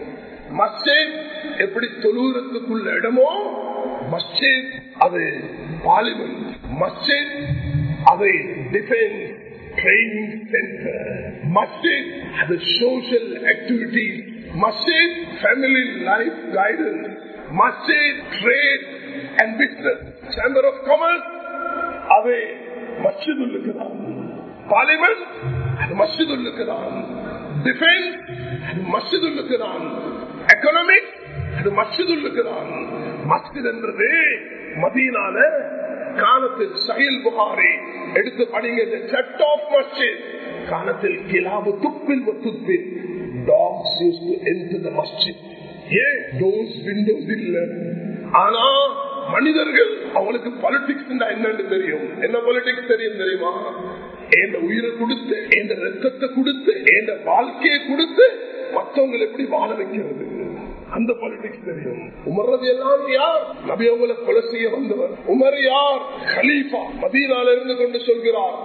மஸ்ஜித் எப்படி தொழுகிறதுக்குள்ள இடமோ மஸ்ஜித் அது பார்லிமெண்ட் மஸ்ஜித் அதை டிஃபென்ஸ் ட்ரைனிங் சென்டர் மஸ்ஜித் அது சோசியல் ஆக்டிவிட்டிஸ் மஸ்ஜித் ஃபேமிலி லைஃப் கைடன்ஸ் மஸ்ஜித் trade and business chamber of commerce அவை மஸ்ஜிதுல்லுக்கு தான் பார்லிமெண்ட் அது மஸ்ஜிதுல்லுக்கு தான் டிஃபென்ஸ் அது மஸ்ஜிதுல்லுக்கு தான் எக்கனாமிக் அது மஸ்ஜிதுல்லுக்கு தான் மஸ்ஜித் என்றது மதீனால காலத்தில் சஹில் புகாரி எடுத்து படிங்க சட் ஆஃப் மஸ்ஜித் காலத்தில் கிலாபு துப்பில் துப்பில் dogs used to enter the மஸ்ஜித் ஏன் டோர்ஸ் விண்டோஸ் இல்ல ஆனா மனிதர்கள் அவங்களுக்கு பாலிடிக்ஸ் என்னன்னு தெரியும் என்ன பாலிடிக்ஸ் தெரியும் தெரியுமா என் உயிரை கொடுத்து என் ரத்தத்தை கொடுத்து என் வாழ்க்கையை கொடுத்து மற்றவங்களை எப்படி வாழ வைக்கிறது அந்த பாலிடிக்ஸ் தெரியும் உமர்றது எல்லாம் யார் நபி அவங்களை கொலை செய்ய வந்தவர் உமர் யார் கலீஃபா மதீனால இருந்து கொண்டு சொல்கிறார்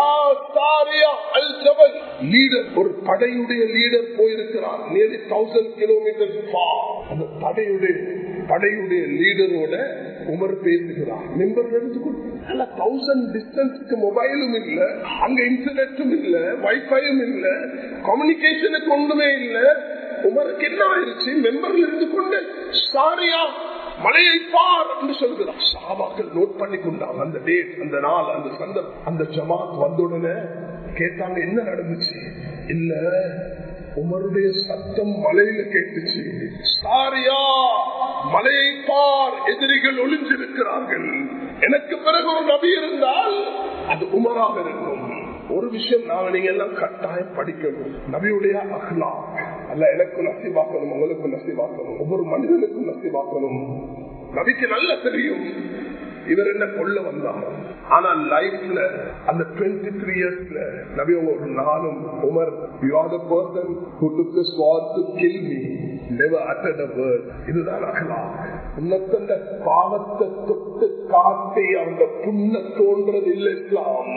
லீடர் ஒரு படையுடைய லீடர் போயிருக்கிறார் நியர்லி தௌசண்ட் கிலோமீட்டர் அந்த படையுடைய படையுடைய லீடரோட உமர் பேசுகிறார் மெம்பர் எடுத்துக்கொண்டு தௌசண்ட் டிஸ்டன்ஸுக்கு மொபைலும் இல்ல அங்க இன்டர்நெட்டும் இல்ல வைஃபையும் இல்ல கம்யூனிகேஷனுக்கு ஒன்றுமே இல்ல உமருக்கு என்ன ஆயிடுச்சு மெம்பர்ல இருந்து கொண்டு சாரியா மலையை பார் என்று சொல்கிறார் சாபாக்கள் நோட் பண்ணி கொண்டாங்க அந்த டேட் அந்த நாள் அந்த சந்தர்ப்பம் அந்த ஜமாத் வந்த உடனே கேட்டாங்க என்ன நடந்துச்சு இல்ல உமருடைய சத்தம் மலையில கேட்டுச்சு சாரியா மலையை பார் எதிரிகள் ஒளிஞ்சிருக்கிறார்கள் எனக்கு பிறகு ஒரு நபி இருந்தால் அது உமராக இருக்கும் ஒரு விஷயம் நாங்க நீங்க எல்லாம் கட்டாயம் படிக்கணும் நபியுடைய அஹ்லா அல்ல எனக்கும் நசிவாக்கணும் உங்களுக்கும் நசிவாக்கணும் ஒவ்வொரு மனிதனுக்கும் நசிவாக்கணும் நபிக்கு நல்ல தெரியும் இவர் என்ன கொள்ள வந்தார் ஆனா லைஃப்ல அந்த டுவெண்ட்டி த்ரீ இயர்ஸ்ல நபி ஒரு நாளும் Umar you are the person who took the sword to kill me never uttered a word இதுதான் அகலாம் உன்னத்தந்த பாவத்தை தொட்டு காட்டி அந்த புண்ண தோன்றது இல்லை இஸ்லாம்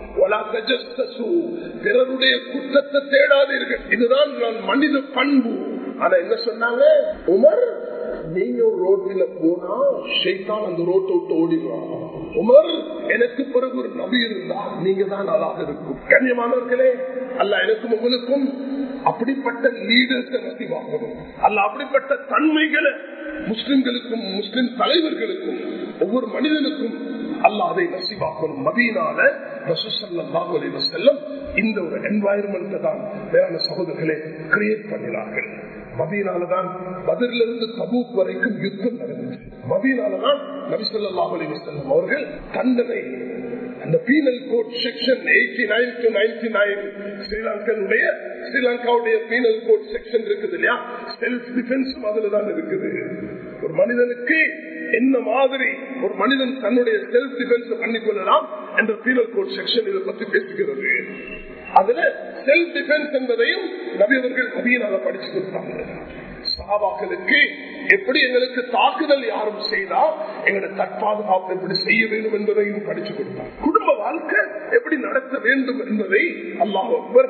பிறருடைய குற்றத்தை தேடாதீர்கள் இதுதான் நான் மனித பண்பு ஆனா என்ன சொன்னாங்க உமர் நீங்க ஒரு ரோட்டில போனா ஷைத்தான் அந்த ரோட்டை விட்டு ஓடிடுவான் உமர் எனக்கு பிறகு ஒரு நபி இருந்தா நீங்க தான் அதாக இருக்கும் கண்ணியமானவர்களே அல்ல எனக்கும் உங்களுக்கும் அப்படிப்பட்ட லீடர்ஸ் நசிவாகணும் அல்ல அப்படிப்பட்ட தன்மைகளை முஸ்லிம்களுக்கும் முஸ்லிம் தலைவர்களுக்கும் ஒவ்வொரு மனிதனுக்கும் அல்ல அதை நசிவாக்கணும் மதியனால செல்லம் இந்த ஒரு என்வாயர்மெண்ட் தான் வேறான சகோதரர்களை கிரியேட் பண்ணினார்கள் மதியனாலதான் பதிலிருந்து தபூக் வரைக்கும் யுத்தம் நடந்துச்சு மதியனாலதான் நபிசல்லா அலி வசல்லம் அவர்கள் தண்டனை அந்த penal code section eighty nine to ninety nine ஸ்ரீலங்கனுடைய ஸ்ரீலங்காவுடைய பீனல் கோட் செக்ஷன் இருக்குது இல்லையா செல்ஃப் டிஃபென்ஸ் அதுல தான் இருக்குது ஒரு மனிதனுக்கு என்ன மாதிரி ஒரு மனிதன் தன்னுடைய செல்ஃப் டிஃபென்ஸ் பண்ணிக்கொள்ளலாம் என்ற பீனல் கோட் செக்ஷன் இதை பத்தி பேசுகிறது அதுல செல்ஃப் டிஃபென்ஸ் என்பதையும் நபியவர்கள் நவீனாக படிச்சு கொடுத்தாங்க சகாபாக்களுக்கு எப்படி எங்களுக்கு தாக்குதல் யாரும் செய்தா எங்களோட தற்பாதுகாப்பு எப்படி செய்ய வேண்டும் என்பதையும் படிச்சு கொடுத்தார் குடும்ப வாழ்க்கை எப்படி நடத்த வேண்டும் என்பதை அல்லாஹ் அக்பர்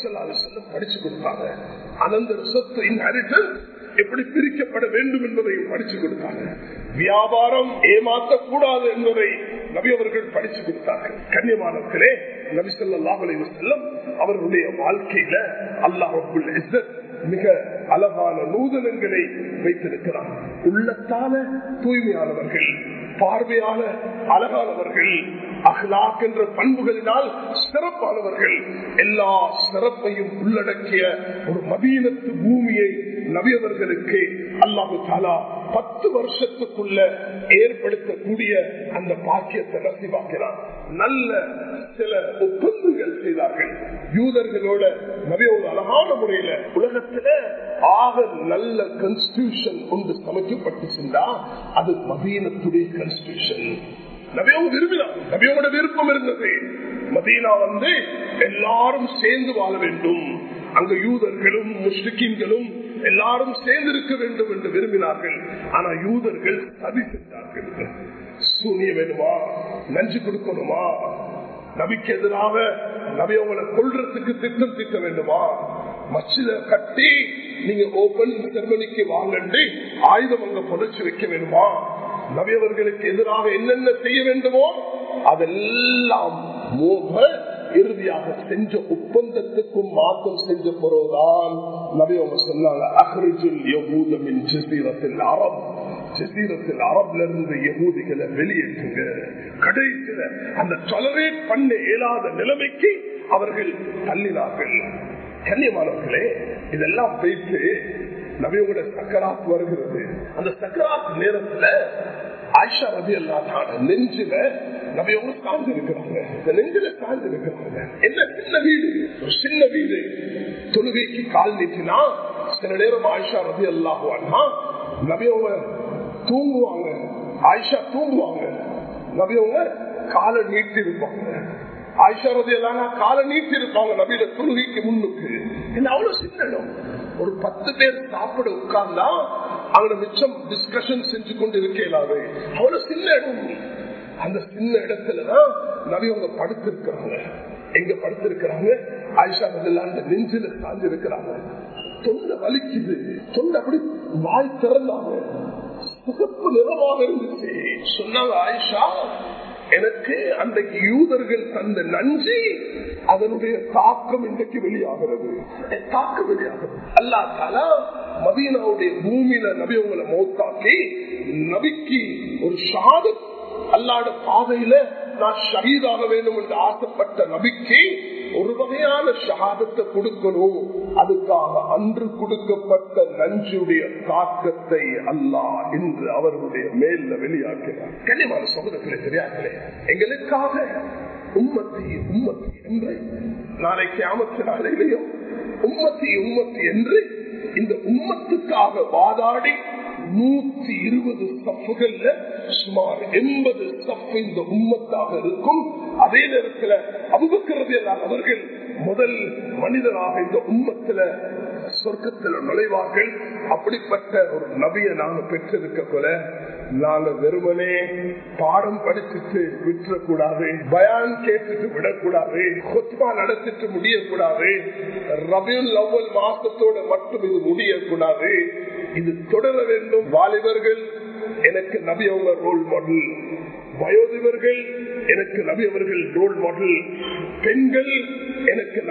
படிச்சு கொடுத்தாங்க அனந்த சொத்து இன்ஹெரிட்டன்ஸ் எப்படி பிரிக்கப்பட வேண்டும் என்பதையும் படிச்சு கொடுத்தாங்க வியாபாரம் ஏமாற்றக்கூடாது என்பதை நபி அவர்கள் படிச்சு கொடுத்தார்கள் கண்ணியமானத்திலே நபி சொல்லாஹ் செல்லம் அவர்களுடைய வாழ்க்கையில அல்லாஹுல் மிக அழகான நூதனங்களை வைத்திருக்கிறார் உள்ளத்தான தூய்மையானவர்கள் பார்வையால அழகானவர்கள் அஹ்லாக் என்ற பண்புகளினால் சிறப்பானவர்கள் எல்லா சிறப்பையும் உள்ளடக்கிய ஒரு மதீனத்து பூமியை நபியவர்களுக்கு அல்லாஹு தாலா பத்து வருஷத்துக்குள்ள ஏற்படுத்தக்கூடிய அந்த பாக்கியத்தை நசிவாக்கிறார் நல்ல சில ஒப்பந்தங்கள் செய்தார்கள் யூதர்களோட நபியோட அழகான முறையில உலகத்துல ஆக நல்ல கான்ஸ்டியூஷன் ஒன்று சமைக்கப்பட்டுச்சுண்டா அது மதீனத்துடைய கான்ஸ்டியூஷன் நபியோட விரும்பினார் நபியோட விருப்பம் இருந்தது மதீனா வந்து எல்லாரும் சேர்ந்து வாழ வேண்டும் அங்க யூதர்களும் முஸ்லிம்களும் எல்லாரும் சேர்ந்திருக்க வேண்டும் என்று விரும்பினார்கள் ஆனா யூதர்கள் சதி செஞ்சார்கள் சூனிய வேணுமா நஞ்சு கொடுக்கணுமா நபிக்கு எதிராக நபியவங்களை கொள்றதுக்கு திட்டம் திட்ட வேண்டுமா மச்சில கட்டி நீங்க ஓபன் செர்மனிக்கு வாங்கண்டு ஆயுதம் அங்க புதைச்சு வைக்க வேண்டுமா நபியவர்களுக்கு எதிராக என்னென்ன செய்ய வேண்டுமோ அதெல்லாம் மோக இறுதியாக செஞ்ச ஒப்பந்தத்துக்கும் மாற்றம் செஞ்ச பிறகுதான் நபி அவங்க சொன்னாங்க அஹ்ரிஜுல் யகூதமின் ஜசீரத்தில் அரப் ஜசீரத்தில் அரப்ல இருந்து யகூதிகளை வெளியேற்றுங்க கடைசியில அந்த டொலரேட் பண்ண இயலாத நிலைமைக்கு அவர்கள் தள்ளினார்கள் கண்ணியமானவர்களே இதெல்லாம் போயிட்டு நபியோட சக்கராத் வருகிறது அந்த சக்கராத் நேரத்துல ஆயிஷா ரவி அல்லாதான நெஞ்சில நபியோட சார்ந்து இருக்கிறாங்க இந்த நெஞ்சில சார்ந்து இருக்கிறாங்க என்ன சின்ன வீடு ஒரு சின்ன வீடு தொழுகைக்கு கால் நீட்டினா சில நேரம் ஆயிஷா ரவி அல்லாஹுவானா நபியவங்க தூங்குவாங்க ஆயிஷா தூங்குவாங்க நபியவங்க காலை நீட்டி இருப்பாங்க ஆயிஷா ரதி எல்லாம் காலை நீட்டி இருப்பாங்க நபியில தொழுகைக்கு முன்னுக்கு என்ன அவ்வளவு சின்ன இடம் ஒரு பத்து பேர் சாப்பிட உட்கார்ந்தா அவங்க மிச்சம் டிஸ்கஷன் செஞ்சு கொண்டு இருக்கலாது அவ்வளவு சின்ன இடம் அந்த சின்ன இடத்துலதான் நபி அவங்க படுத்திருக்கிறாங்க எங்க படுத்திருக்கிறாங்க ஆயிஷா ரதில்லாம் அந்த நெஞ்சில சாஞ்சு இருக்கிறாங்க தொண்டை வலிக்குது தொண்டை அப்படி வாய் திறந்தாங்க சிகப்பு நிறமாக இருந்துச்சு சொன்னாங்க ஆயிஷா எனக்கு அன்றைக்கு யூதர்கள் தந்த நன்றி அதனுடைய தாக்கம் இன்றைக்கு வெளியாகிறது தாக்கம் வெளியாகிறது அல்லா தாலா மதீனாவுடைய பூமியில நபி உங்களை மௌத்தாக்கி நபிக்கு ஒரு ஷாதத் அல்லாட பாதையில நான் ஷஹீதாக வேண்டும் என்று ஆசைப்பட்ட நபிக்கு ஒரு வகையான ஷஹாதத்தை கொடுக்கணும் அதுக்காக அன்று கொடுக்கப்பட்ட நஞ்சுடைய தாக்கத்தை அல்லாஹ் என்று அவர்களுடைய மேல வெளியாக்கிறார் கனிமான சகோதரர்களே தெரியாங்களே எங்களுக்காக உம்மத்தி உம்மத்தி என்று நாளைக்கு ஆமத்து நாளையிலையும் உம்மத்தி உம்மத்தி என்று இந்த உம்மத்துக்காக வாதாடி நூத்தி இருபது சப்புகள்ல சுமார் எண்பது சப்பு இந்த உம்மத்தாக இருக்கும் அதே நேரத்தில் அபுபக்கிறது அவர்கள் முதல் மனிதராக இந்த உம்மத்துல சொர்க்கத்தில் நுழைவார்கள் அப்படிப்பட்ட ஒரு நபியை நாங்க பெற்றிருக்க போல நாங்க வெறுமனே பாடம் படிச்சுட்டு விட்டுறக்கூடாது பயான் கேட்டுட்டு விடக்கூடாது கொத்மா நடத்திட்டு முடியக்கூடாது ரபியுல் அவ்வல் மாசத்தோட மட்டும் இது முடியக்கூடாது இது தொடர வேண்டும் வாலிபர்கள் எனக்கு நபி அவங்க ரோல் மாடல் வயோதிபர்கள் எனக்கு நபி அவர்கள் ரோல் மாடல் பெண்கள் எனக்கு நபி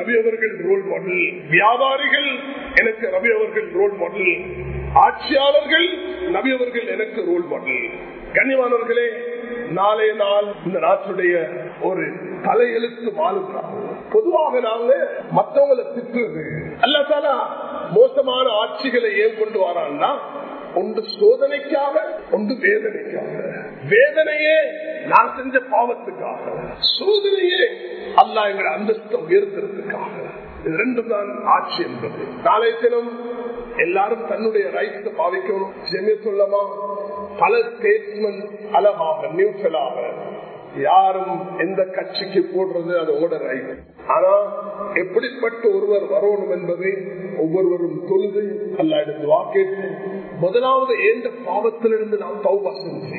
நபி அவர்கள் ரோல் மாடல் வியாபாரிகள் எனக்கு நபி அவர்கள் ரோல் மாடல் ஆட்சியாளர்கள் நபி அவர்கள் எனக்கு ரோல் மாடல் கண்ணியமானவர்களே நாளே நாள் இந்த நாட்டுடைய ஒரு தலையெழுத்து மாறுகிறாங்க பொதுவாக நாங்க மற்றவங்களை திட்டுறது அல்ல மோசமான ஆட்சிகளை ஏன் கொண்டு வரான்னா ஒன்று சோதனைக்காக ஒன்று வேதனைக்காக வேதனையே நான் செஞ்ச பாவத்துக்காக சோதனையே அல்லா எங்களை அந்தஸ்தை உயர்த்துறதுக்காக இது ரெண்டும் தான் ஆட்சி என்பது நாளைய தினம் எல்லாரும் தன்னுடைய ரைட்ஸ் பாவிக்கணும் ஜெமிய சொல்லமா பல ஸ்டேட்மெண்ட் அழகாக நியூட்ரலாக யாரும் எந்த கட்சிக்கு போடுறது அது உங்களோட ரைட் ஆனா எப்படிப்பட்ட ஒருவர் வரணும் என்பதை ஒவ்வொருவரும் தொழுது அல்ல எடுத்து வாக்கேட்டு முதலாவது ஏந்த பாவத்திலிருந்து நாம் தௌபா செஞ்சு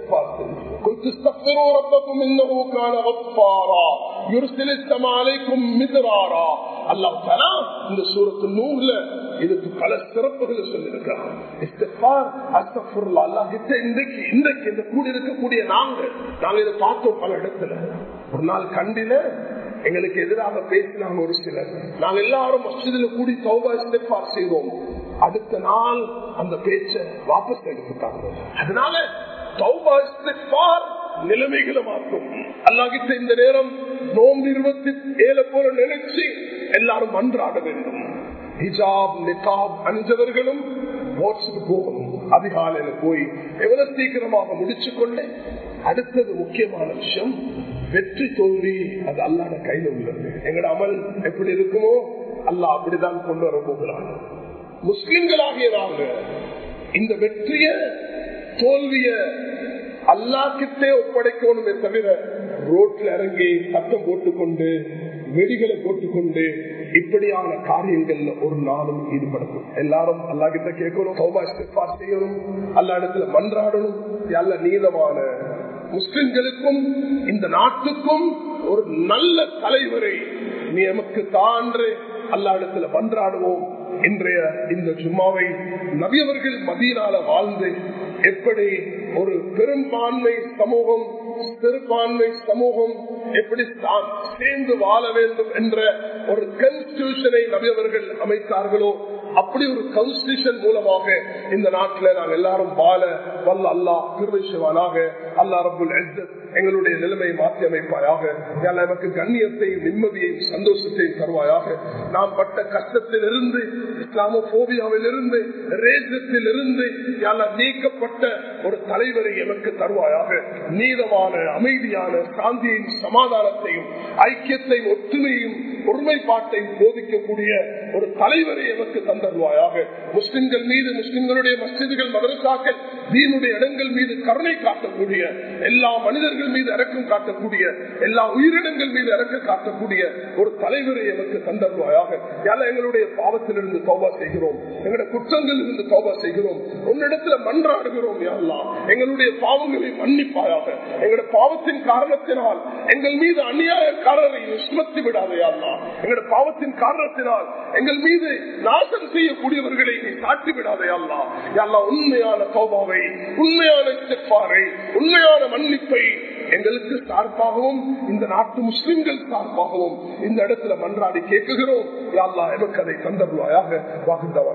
இந்த சூரத்து நூல்ல இதுக்கு பல சிறப்புகளை சொல்லியிருக்கிறார் இன்றைக்கு இன்றைக்கு இந்த கூடி இருக்கக்கூடிய நாங்க நாங்க இதை பார்த்தோம் பல இடத்துல ஒரு நாள் கண்டில எங்களுக்கு எதிராக பேசினாங்க ஒரு சிலர் நாங்க எல்லாரும் மசிதில கூடி சௌபா இஸ்திஃபார் செய்வோம் அடுத்த நாள் அந்த பேச்ச வாபஸ் எடுத்துட்டாங்க அதனால சௌபா இஸ்திஃபார் நிலைமைகளை மாற்றும் அல்லாஹிட்ட இந்த நேரம் நோம்பு இருபத்தி ஏழு போல நினைச்சு எல்லாரும் மன்றாட வேண்டும் ஹிஜாப் நிகாப் அணிஞ்சவர்களும் போகணும் அதிகாலையில போய் எவ்வளவு சீக்கிரமாக முடிச்சு கொண்டு அடுத்தது முக்கியமான விஷயம் வெற்றி தோல்வி அது அல்லாத கையில உள்ளது எங்கட அமல் எப்படி இருக்குமோ அல்லாஹ் அப்படிதான் கொண்டு வர போகிறாங்க முஸ்லிம்களாகிய நாங்க இந்த வெற்றிய தோல்விய அல்லா கிட்டே ஒப்படைக்கணுமே தவிர ரோட்ல இறங்கி சத்தம் போட்டுக்கொண்டு வெடிகளை போட்டுக்கொண்டு இப்படியான காரியங்கள்ல ஒரு நாளும் ஈடுபடணும் எல்லாரும் அல்லா கிட்ட கேட்கணும் சௌபா இஸ்திஃபார் செய்யணும் அல்லா இடத்துல மன்றாடணும் அல்ல நீதமான முஸ்லிம்களுக்கும் இந்த நாட்டுக்கும் ஒரு நல்ல தலைவரை நீ எமக்கு தான்று அல்லா இடத்துல மன்றாடுவோம் இன்றைய இந்த சும்மாவை நபியவர்கள் மதியனால வாழ்ந்து எப்படி ஒரு பெரும்பான்மை சமூகம் சிறுபான்மை சமூகம் எப்படி சேர்ந்து வாழ வேண்டும் என்ற ஒரு கன்ஸ்டியூஷனை நபியவர்கள் அமைத்தார்களோ அப்படி ஒரு கன்ஸ்டியூஷன் மூலமாக இந்த நாட்டில் நாங்கள் எல்லாரும் வாழ வல்ல அல்லா திருவைசுவானாக அல்லா ரபுல் எங்களுடைய நிலைமை மாற்றி அமைப்பாயாக நமக்கு கண்ணியத்தையும் நிம்மதியையும் சந்தோஷத்தையும் தருவாயாக நாம் பட்ட கஷ்டத்தில் இருந்து இஸ்லாமோபியாவில் இருந்து ரேசத்தில் இருந்து நீக்கப்பட்ட ஒரு தலைவரை எமக்கு தருவாயாக நீதமான அமைதியான சாந்தியையும் சமாதானத்தையும் ஐக்கியத்தையும் ஒற்றுமையும் ஒருமைப்பாட்டையும் போதிக்கக்கூடிய ஒரு தலைவரை எமக்கு தந்தருவாயாக முஸ்லிம்கள் மீது முஸ்லிம்களுடைய மஸ்ஜிதுகள் மதரசாக்கள் தீனுடைய இடங்கள் மீது கருணை காட்டக்கூடிய எல்லா மனிதர்கள் மீது இறக்கம் காட்டக்கூடிய எல்லா உயிரினங்கள் மீது இறக்கம் காட்டக்கூடிய ஒரு தலைவரை எமக்கு தந்தருவாயாக யார எங்களுடைய பாவத்திலிருந்து தௌபா செய்கிறோம் எங்களுடைய குற்றங்கள் இருந்து தௌபா செய்கிறோம் உன்னிடத்துல மன்றாடுகிறோம் யாரெல்லாம் எங்களுடைய பாவங்களை மன்னிப்பாயாக எங்களுடைய பாவத்தின் காரணத்தினால் எங்கள் மீது அநியாயக்காரரை சுமத்தி விடாதையாலாம் எங்களுடைய பாவத்தின் காரணத்தினால் எங்கள் மீது நாசம் செய்யக்கூடியவர்களை நீ காட்டி விடாதையாலாம் யாரெல்லாம் உண்மையான சௌபாவை உண்மையான செப்பாரை உண்மையான மன்னிப்பை எங்களுக்கு சார்பாகவும் இந்த நாட்டு முஸ்லிம்கள் சார்பாகவும் இந்த இடத்துல மன்றாடி கேட்குகிறோம் யாரெல்லாம் எனக்கு அதை தந்தருவாயாக வாகுந்தவன்